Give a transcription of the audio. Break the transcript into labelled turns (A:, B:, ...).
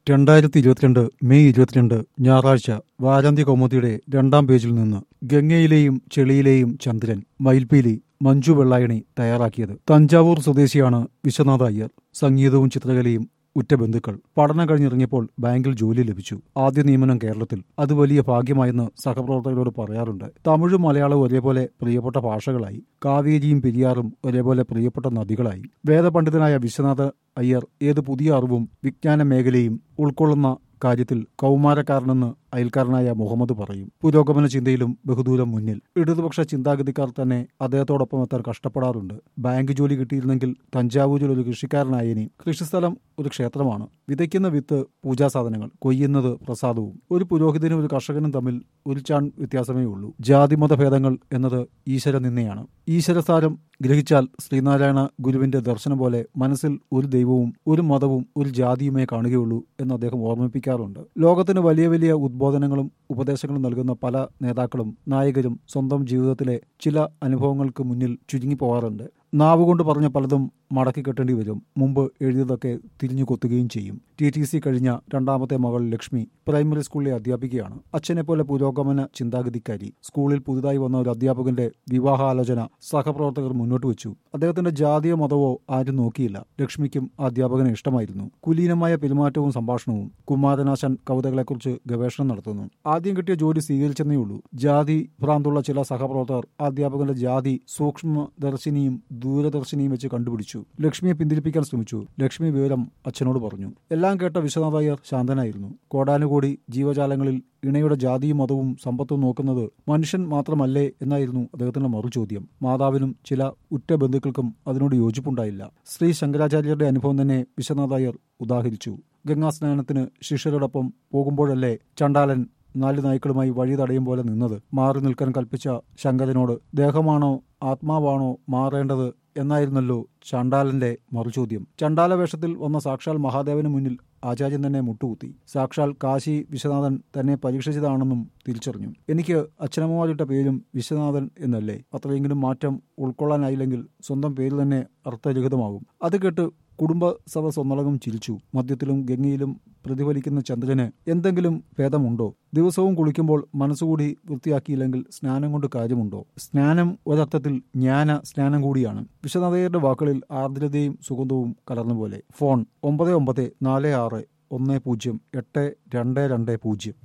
A: രണ്ടായിരത്തി ഇരുപത്തിരണ്ട് മെയ് ഇരുപത്തിരണ്ട് ഞായറാഴ്ച വാരാന്ത്യ കൗമുദിയുടെ രണ്ടാം പേജിൽ നിന്ന് ഗംഗയിലെയും ചെളിയിലെയും ചന്ദ്രൻ മയിൽപീലി മഞ്ജു വെള്ളായണി തയ്യാറാക്കിയത് തഞ്ചാവൂർ സ്വദേശിയാണ് വിശ്വനാഥ അയ്യർ സംഗീതവും ചിത്രകലയും ഉറ്റ ബന്ധുക്കൾ പഠനം കഴിഞ്ഞിറങ്ങിയപ്പോൾ ബാങ്കിൽ ജോലി ലഭിച്ചു ആദ്യ നിയമനം കേരളത്തിൽ അത് വലിയ ഭാഗ്യമായെന്ന് സഹപ്രവർത്തകരോട് പറയാറുണ്ട് തമിഴും മലയാളവും ഒരേപോലെ പ്രിയപ്പെട്ട ഭാഷകളായി കാവേരിയും പെരിയാറും ഒരേപോലെ പ്രിയപ്പെട്ട നദികളായി വേദപണ്ഡിതനായ വിശ്വനാഥ അയ്യർ ഏത് പുതിയ അറിവും വിജ്ഞാന മേഖലയും ഉൾക്കൊള്ളുന്ന കാര്യത്തിൽ കൗമാരക്കാരനെന്ന് അയൽക്കാരനായ മുഹമ്മദ് പറയും പുരോഗമന ചിന്തയിലും ബഹുദൂരം മുന്നിൽ ഇടതുപക്ഷ ചിന്താഗതിക്കാർ തന്നെ അദ്ദേഹത്തോടൊപ്പം എത്താൻ കഷ്ടപ്പെടാറുണ്ട് ബാങ്ക് ജോലി കിട്ടിയിരുന്നെങ്കിൽ തഞ്ചാവൂരിൽ ഒരു കൃഷിക്കാരനായനി കൃഷിസ്ഥലം ഒരു ക്ഷേത്രമാണ് വിതയ്ക്കുന്ന വിത്ത് പൂജാസാധനങ്ങൾ കൊയ്യുന്നത് പ്രസാദവും ഒരു പുരോഹിതനും ഒരു കർഷകനും തമ്മിൽ ഒരു ചാൺ വ്യത്യാസമേ ഉള്ളൂ ജാതിമത ഭേദങ്ങൾ എന്നത് ഈശ്വര നിന്നയാണ് ഈശ്വരസാരം ഗ്രഹിച്ചാൽ ശ്രീനാരായണ ഗുരുവിന്റെ ദർശനം പോലെ മനസ്സിൽ ഒരു ദൈവവും ഒരു മതവും ഒരു ജാതിയുമേ കാണുകയുള്ളൂ എന്ന് അദ്ദേഹം ഓർമ്മിപ്പിക്കാറുണ്ട് ലോകത്തിന് വലിയ വലിയ ഉദ്ബോധനങ്ങളും ഉപദേശങ്ങളും നൽകുന്ന പല നേതാക്കളും നായകരും സ്വന്തം ജീവിതത്തിലെ ചില അനുഭവങ്ങൾക്ക് മുന്നിൽ ചുരുങ്ങിപ്പോകാറുണ്ട് നാവുകൊണ്ട് പറഞ്ഞ പലതും മടക്കി കെട്ടേണ്ടി വരും മുമ്പ് എഴുതിയതൊക്കെ തിരിഞ്ഞു കൊത്തുകയും ചെയ്യും ടി ടി സി കഴിഞ്ഞ രണ്ടാമത്തെ മകൾ ലക്ഷ്മി പ്രൈമറി സ്കൂളിലെ അധ്യാപികയാണ് അച്ഛനെ പോലെ പുരോഗമന ചിന്താഗതിക്കാരി സ്കൂളിൽ പുതുതായി വന്ന ഒരു അധ്യാപകന്റെ വിവാഹാലോചന സഹപ്രവർത്തകർ മുന്നോട്ട് വെച്ചു അദ്ദേഹത്തിന്റെ ജാതിയോ മതവോ ആരും നോക്കിയില്ല ലക്ഷ്മിക്കും ആ അധ്യാപകനെ ഇഷ്ടമായിരുന്നു കുലീനമായ പെരുമാറ്റവും സംഭാഷണവും കുമാരനാശൻ കവിതകളെക്കുറിച്ച് ഗവേഷണം നടത്തുന്നു ആദ്യം കിട്ടിയ ജോലി സ്വീകരിച്ചെന്നേ ഉള്ളൂ ജാതി ഭ്രാന്തുള്ള ചില സഹപ്രവർത്തകർ ആ അധ്യാപകന്റെ ജാതി സൂക്ഷ്മദർശിനിയും ദൂരദർശിനിയും വെച്ച് കണ്ടുപിടിച്ചു ലക്ഷ്മിയെ പിന്തിരിപ്പിക്കാൻ ശ്രമിച്ചു ലക്ഷ്മി വിവരം അച്ഛനോട് പറഞ്ഞു എല്ലാം കേട്ട വിശ്വനാഥ അയ്യർ ശാന്തനായിരുന്നു കോടാനുകോടി ജീവജാലങ്ങളിൽ ഇണയുടെ ജാതിയും മതവും സമ്പത്തും നോക്കുന്നത് മനുഷ്യൻ മാത്രമല്ലേ എന്നായിരുന്നു അദ്ദേഹത്തിന്റെ മറുചോദ്യം മാതാവിനും ചില ഉറ്റ ബന്ധുക്കൾക്കും അതിനോട് യോജിപ്പുണ്ടായില്ല ശ്രീ ശങ്കരാചാര്യരുടെ അനുഭവം തന്നെ വിശ്വനാഥ അയ്യർ ഉദാഹരിച്ചു ഗംഗാസ്നാനത്തിന് ശിഷ്യരോടൊപ്പം പോകുമ്പോഴല്ലേ ചണ്ടാലൻ നാല് നായ്ക്കളുമായി വഴി തടയും പോലെ നിന്നത് മാറി നിൽക്കാൻ കൽപ്പിച്ച ശങ്കരനോട് ദേഹമാണോ ആത്മാവാണോ മാറേണ്ടത് എന്നായിരുന്നല്ലോ ചണ്ടാലന്റെ മറുചോദ്യം ചണ്ടാല വേഷത്തിൽ വന്ന സാക്ഷാൽ മഹാദേവന് മുന്നിൽ ആചാര്യൻ തന്നെ മുട്ടുകുത്തി സാക്ഷാൽ കാശി വിശ്വനാഥൻ തന്നെ പരീക്ഷിച്ചതാണെന്നും തിരിച്ചറിഞ്ഞു എനിക്ക് അച്ഛനമ്മമാരിട്ട പേരും വിശ്വനാഥൻ എന്നല്ലേ അത്രയെങ്കിലും മാറ്റം ഉൾക്കൊള്ളാനായില്ലെങ്കിൽ സ്വന്തം പേര് തന്നെ അർത്ഥരഹിതമാകും അത് കേട്ട് കുടുംബ സദസ് ഒന്നടങ്കം ചിരിച്ചു മദ്യത്തിലും ഗംഗയിലും പ്രതിഫലിക്കുന്ന ചന്ദ്രന് എന്തെങ്കിലും ഭേദമുണ്ടോ ദിവസവും കുളിക്കുമ്പോൾ മനസ്സുകൂടി വൃത്തിയാക്കിയില്ലെങ്കിൽ സ്നാനം കൊണ്ട് കാര്യമുണ്ടോ സ്നാനം ഒരർത്ഥത്തിൽ ജ്ഞാന സ്നാനം കൂടിയാണ് വിശ്വനാഥയുടെ വാക്കുകളിൽ ആർദ്രതയും സുഗന്ധവും കലർന്ന പോലെ ഫോൺ ഒമ്പത് ഒമ്പത് നാല് ആറ് ഒന്ന് പൂജ്യം എട്ട് രണ്ട് രണ്ട് പൂജ്യം